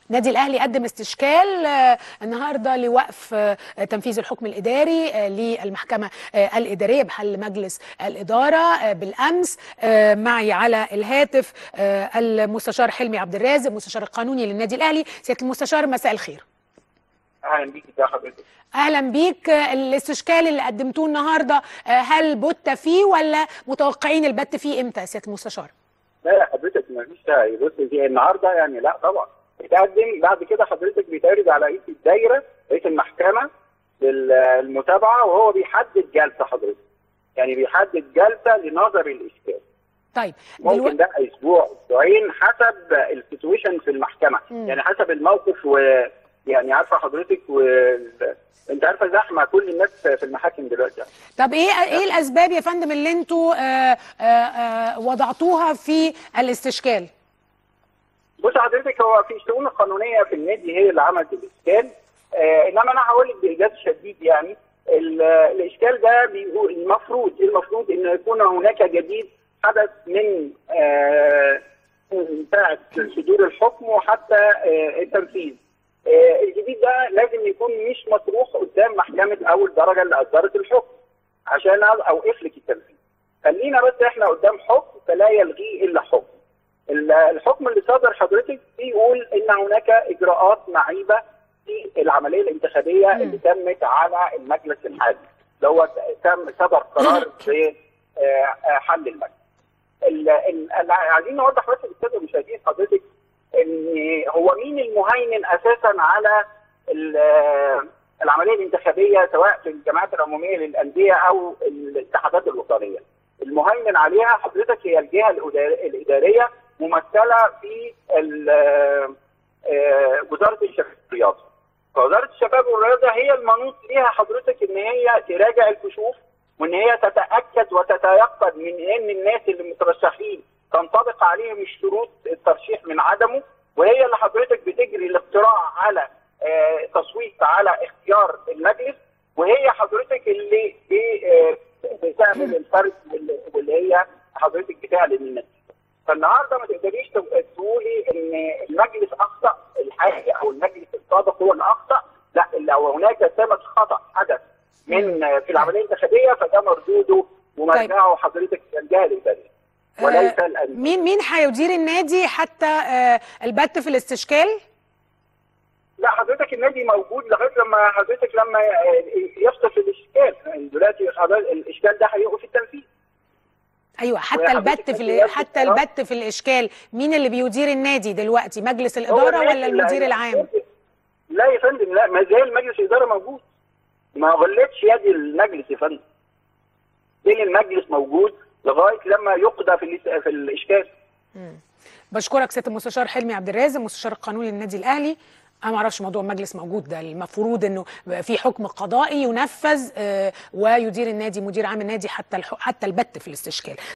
النادي الاهلي قدم استشكال آه، النهارده لوقف آه، تنفيذ الحكم الاداري آه، للمحكمه آه، الاداريه بحل مجلس الاداره آه، بالامس آه، معي على الهاتف آه، المستشار حلمي عبد الرازق المستشار القانوني للنادي الاهلي سياده المستشار مساء الخير اهلا بيك ازي حضرتك اهلا بيك آه، الاستشكال اللي قدمتوه النهارده آه، هل بت فيه ولا متوقعين البت فيه امتى يا سياده المستشار لا يا حضرتك ما فيش داعي بص دي النهارده يعني لا طبعا بيتقدم بعد كده حضرتك بيتعرض على رئيس الدايره رئيس المحكمه للمتابعه وهو بيحدد جلسه حضرتك يعني بيحدد جلسه لنظر الاشكال طيب ممكن دلوقتي ده اسبوع اسبوعين حسب السيتويشن في المحكمه مم. يعني حسب الموقف و يعني عارفه حضرتك و انت عارفه زحمه كل الناس في المحاكم دلوقتي طب ايه ايه الاسباب يا فندم اللي انتوا آه، آه، آه، وضعتوها في الاستشكال بص حضرتك هو في الشؤون القانونيه في النادي هي اللي عملت الاشكال آه انما انا هقول لك بايجاز شديد يعني ال- الاشكال ده بيقول المفروض المفروض ان يكون هناك جديد حدث من آه من ساعه صدور الحكم وحتى آه التنفيذ آه الجديد ده لازم يكون مش مطروح قدام محكمه اول درجه اللي اصدرت الحكم عشان اوقف لك التنفيذ خلينا بس احنا قدام حكم فلا يلغيه الا حكم ال- الحكم اللي صدر حضرتك بيقول ان هناك اجراءات معيبه في العمليه الانتخابيه مم. اللي تمت على المجلس الحالي اللي هو تم صدر قرار بحل المجلس. ال- ال- ال- عايزين نوضح بس للساده المشاهدين حضرتك ان هو مين المهيمن اساسا على ال- العمليه الانتخابيه سواء في الجمعيات العموميه للانديه او الاتحادات الوطنيه. المهيمن عليها حضرتك هي الجهه الإدار- الاداريه ممثله في ال- آه، وزاره الشباب والرياضه. فوزاره الشباب والرياضه هي المنوط ليها حضرتك ان هي تراجع الكشوف وان هي تتاكد وتتيقن من ان الناس اللي مترشحين تنطبق عليهم الشروط الترشيح من عدمه وهي اللي حضرتك بتجري الاقتراع على آه، تصويت على اختيار المجلس وهي حضرتك اللي ب- آه، بتعمل الفرق واللي- واللي هي حضرتك بتعلن النتيجه. فالنهارده ما تقدريش تبقى تقولي ان المجلس اخطا الحالي او المجلس السابق هو اللي اخطا لا لو هناك ثبت خطا حدث من في العمليه الانتخابيه فده مردوده ومرجعه حضرتك الجهه الاداريه وليس آه، الأندية. مين مين هيدير النادي حتى آه، البت في الاستشكال لا حضرتك النادي موجود لغايه لما حضرتك لما يفصل في الاشكال يعني دلوقتي حضرتك الاشكال ده هيوقف التنفيذ ايوه حتى وحضرتك البت في ال- نفس حتى القرار. البت في الاشكال مين اللي بيدير النادي دلوقتي مجلس هو الاداره النادي ولا اللي المدير هي- العام لا يا فندم لا ما زال مجلس الاداره موجود ما غلتش يد المجلس يا فندم بين المجلس موجود لغايه لما يقضى في الاس- في الاشكال بشكرك سياده المستشار حلمي عبد الرازق المستشار القانوني للنادي الاهلي انا ما اعرفش موضوع المجلس موجود ده المفروض انه بقى في حكم قضائي ينفذ آه، ويدير النادي مدير عام النادي حتى الح- حتى البت في الاستشكال